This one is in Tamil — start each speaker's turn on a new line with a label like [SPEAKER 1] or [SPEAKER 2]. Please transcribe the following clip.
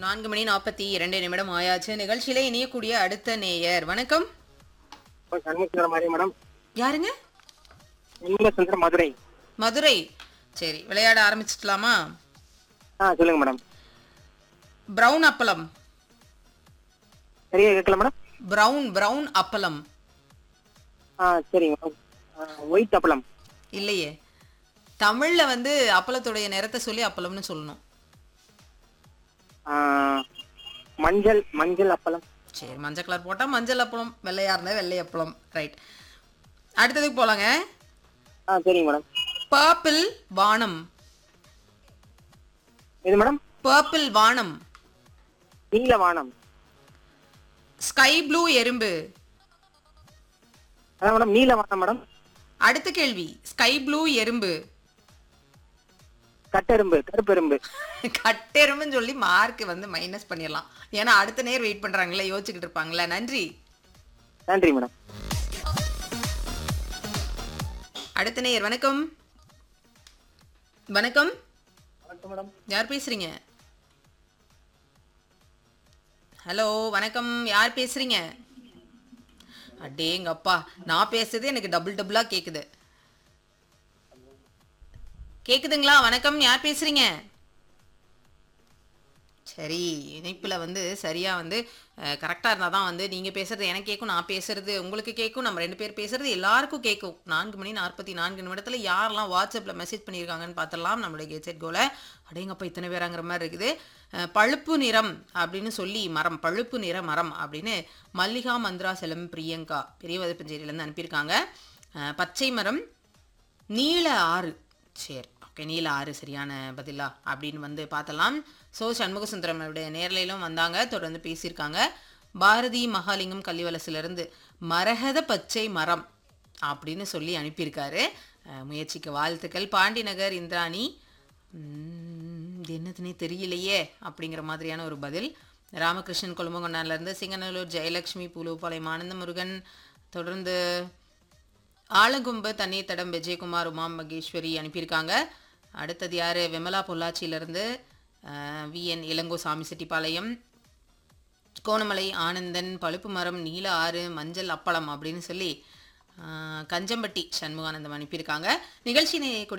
[SPEAKER 1] நான்கு மணி நாற்பத்தி இரண்டு நிமிடம் ஆயாச்சு நிகழ்ச்சியில இணையக்கூடிய அடுத்த நேயர் வணக்கம்
[SPEAKER 2] சண்முகசுந்தரம் மாதிரி மேடம்
[SPEAKER 1] யாருங்க
[SPEAKER 2] சண்முகசுந்தரம் மதுரை
[SPEAKER 1] மதுரை சரி விளையாட ஆரம்பிச்சிடலாமா
[SPEAKER 2] ஆ சொல்லுங்க மேடம்
[SPEAKER 1] பிரவுன் அப்பளம்
[SPEAKER 2] சரியா கேட்கல மேடம்
[SPEAKER 1] பிரவுன் பிரவுன் அப்பளம்
[SPEAKER 2] ஆ சரிங்க மேடம் ஒயிட் அப்பளம்
[SPEAKER 1] இல்லையே தமிழ்ல வந்து அப்பளத்துடைய நிறத்தை சொல்லி அப்பளம்னு சொல்லணும்
[SPEAKER 2] ஆ, மஞ்சள் மஞ்சள் அப்பளம்
[SPEAKER 1] சரி மஞ்சள் கலர் போட்டா மஞ்சள் அப்பளம் வெள்ளையா இருந்தா வெள்ளை அப்பளம் ரைட் அடுத்ததுக்கு போலாங்க
[SPEAKER 2] ஆ சரிங்க மேடம்
[SPEAKER 1] பர்பிள் வானம்
[SPEAKER 2] இது மேடம்
[SPEAKER 1] பர்பிள் வானம்
[SPEAKER 2] நீல வானம்
[SPEAKER 1] ஸ்கை ப்ளூ எறும்பு
[SPEAKER 2] அதான் மேடம் நீல வானம் மேடம்
[SPEAKER 1] அடுத்த கேள்வி ஸ்கை ப்ளூ எறும்பு
[SPEAKER 2] கட்டெரும்பு கருப்பெரும்பு
[SPEAKER 1] கட்டெரும்புன்னு சொல்லி மார்க் வந்து மைனஸ் பண்ணிடலாம் ஏன்னா அடுத்த நேர் வெயிட் பண்றாங்கல்ல யோசிச்சுக்கிட்டு இருப்பாங்கல்ல நன்றி
[SPEAKER 2] நன்றி மேடம்
[SPEAKER 1] அடுத்த நேர் வணக்கம் வணக்கம்
[SPEAKER 2] வணக்கம் மேடம்
[SPEAKER 1] யார் பேசுறீங்க ஹலோ வணக்கம் யார் பேசுறீங்க அடேங்கப்பா நான் பேசுறது எனக்கு டபுள் டபுளா கேக்குது கேக்குதுங்களா வணக்கம் யார் பேசுறீங்க சரி இணைப்பில் வந்து சரியாக வந்து கரெக்டாக இருந்தால் தான் வந்து நீங்கள் பேசுறது எனக்கு கேட்கும் நான் பேசுறது உங்களுக்கு கேட்கும் நம்ம ரெண்டு பேர் பேசுறது எல்லாருக்கும் கேட்கும் நான்கு மணி நாற்பத்தி நான்கு நிமிடத்தில் யாரெல்லாம் வாட்ஸ்அப்பில் மெசேஜ் பண்ணியிருக்காங்கன்னு பார்த்துடலாம் நம்மளுடைய கெட்செட் கோல அடேங்கப்பா இத்தனை பேராங்கிற மாதிரி இருக்குது அஹ், பழுப்பு நிறம் அப்படின்னு சொல்லி மரம் பழுப்பு நிற மரம் அப்படின்னு மல்லிகா மந்த்ரா செலம் பிரியங்கா பெரிய வதப்பஞ்சேரியிலேருந்து அனுப்பியிருக்காங்க அஹ், பச்சை மரம் நீல ஆறு சரி ஓகே நீல ஆறு சரியான பதிலா அப்படின்னு வந்து பார்த்தலாம் சோ சண்முக சுந்தரமுடைய நேர்லையிலும் வந்தாங்க தொடர்ந்து பேசியிருக்காங்க பாரதி மகாலிங்கம் கள்ளிவலசிலிருந்து மரகத பச்சை மரம் அப்படின்னு சொல்லி அனுப்பியிருக்காரு அஹ், முயற்சிக்கு வாழ்த்துக்கள் பாண்டி நகர் இந்திராணி உம், இது என்னதுன்னே தெரியலையே அப்படிங்கிற மாதிரியான ஒரு பதில் ராமகிருஷ்ணன் கொழும்பங்கொண்டான்லேருந்து சிங்கநல்லூர் ஜெயலட்சுமி பூலுப்பாளையம் ஆனந்த முருகன் தொடர்ந்து ஆலங்கும்பு தண்ணீர் தடம் விஜயகுமார் உமா மகேஸ்வரி அனுப்பியிருக்காங்க அடுத்தது யார் விமலா பொள்ளாச்சியிலேருந்து விஎன் இளங்கோ சாமி செட்டிப்பாளையம் கோணமலை ஆனந்தன் பழுப்பு மரம் நீல ஆறு மஞ்சள் அப்பளம் அப்படின்னு சொல்லி அஹ், கஞ்சம்பட்டி சண்முகானந்தம் அனுப்பியிருக்காங்க நிகழ்ச்சி